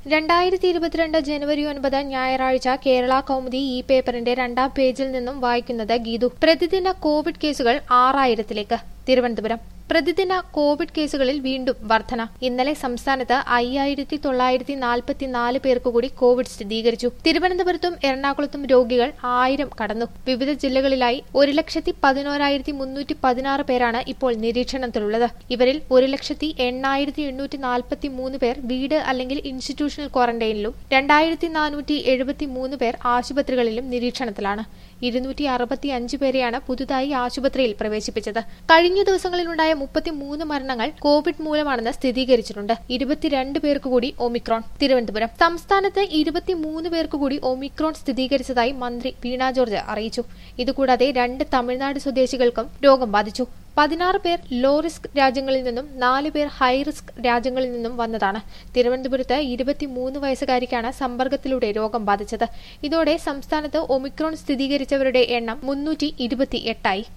രണ്ടായിരത്തി ഇരുപത്തിരണ്ട് ജനുവരി ഒൻപത് ഞായറാഴ്ച കേരള കൗമുദി ഈ പേപ്പറിന്റെ രണ്ടാം പേജിൽ നിന്നും വായിക്കുന്നത് ഗീതു പ്രതിദിന കോവിഡ് കേസുകൾ ആറായിരത്തിലേക്ക് തിരുവനന്തപുരം പ്രതിദിന കോവിഡ് കേസുകളിൽ വീണ്ടും വർധന ഇന്നലെ സംസ്ഥാനത്ത് അയ്യായിരത്തി തൊള്ളായിരത്തി നാൽപ്പത്തിനാല് പേർക്ക് കൂടി കോവിഡ് സ്ഥിരീകരിച്ചു തിരുവനന്തപുരത്തും എറണാകുളത്തും രോഗികൾ ആയിരം കടന്നു വിവിധ ജില്ലകളിലായി ഒരു ലക്ഷത്തി പതിനോരായിരത്തി മുന്നൂറ്റി പതിനാറ് പേരാണ് ഇപ്പോൾ നിരീക്ഷണത്തിലുള്ളത് ഇവരിൽ ഒരു ലക്ഷത്തി എണ്ണായിരത്തി എണ്ണൂറ്റി നാൽപ്പത്തി മൂന്ന് പേർ വീട് അല്ലെങ്കിൽ ഇൻസ്റ്റിറ്റ്യൂഷണൽ ക്വാറന്റൈനിലും രണ്ടായിരത്തി നാനൂറ്റി എഴുപത്തി മൂന്ന് പേർ ആശുപത്രികളിലും നിരീക്ഷണത്തിലാണ് ഇരുന്നൂറ്റി അറുപത്തി അഞ്ച് പേരെയാണ് പുതുതായി ആശുപത്രിയിൽ പ്രവേശിപ്പിച്ചത് കഴിഞ്ഞ ദിവസങ്ങളിലുണ്ടായ മുപ്പത്തിമൂന്ന് മരണങ്ങൾ കോവിഡ് മൂലമാണെന്ന് സ്ഥിരീകരിച്ചിട്ടുണ്ട് ഇരുപത്തിരണ്ട് പേർക്ക് കൂടി ഒമിക്രോൺ തിരുവനന്തപുരം സംസ്ഥാനത്ത് ഇരുപത്തിമൂന്ന് പേർക്ക് കൂടി ഒമിക്രോൺ സ്ഥിരീകരിച്ചതായി മന്ത്രി വീണ ജോർജ് അറിയിച്ചു ഇതുകൂടാതെ രണ്ട് തമിഴ്നാട് സ്വദേശികൾക്കും രോഗം ബാധിച്ചു പതിനാറ് പേർ ലോ റിസ്ക് രാജ്യങ്ങളിൽ നിന്നും നാല് പേർ ഹൈ റിസ്ക് രാജ്യങ്ങളിൽ നിന്നും വന്നതാണ് തിരുവനന്തപുരത്ത് ഇരുപത്തിമൂന്ന് വയസ്സുകാരിക്കാണ് സമ്പർക്കത്തിലൂടെ രോഗം ബാധിച്ചത് ഇതോടെ സംസ്ഥാനത്ത് ഒമിക്രോൺ സ്ഥിരീകരിച്ചവരുടെ എണ്ണം മുന്നൂറ്റി ഇരുപത്തി എട്ടായി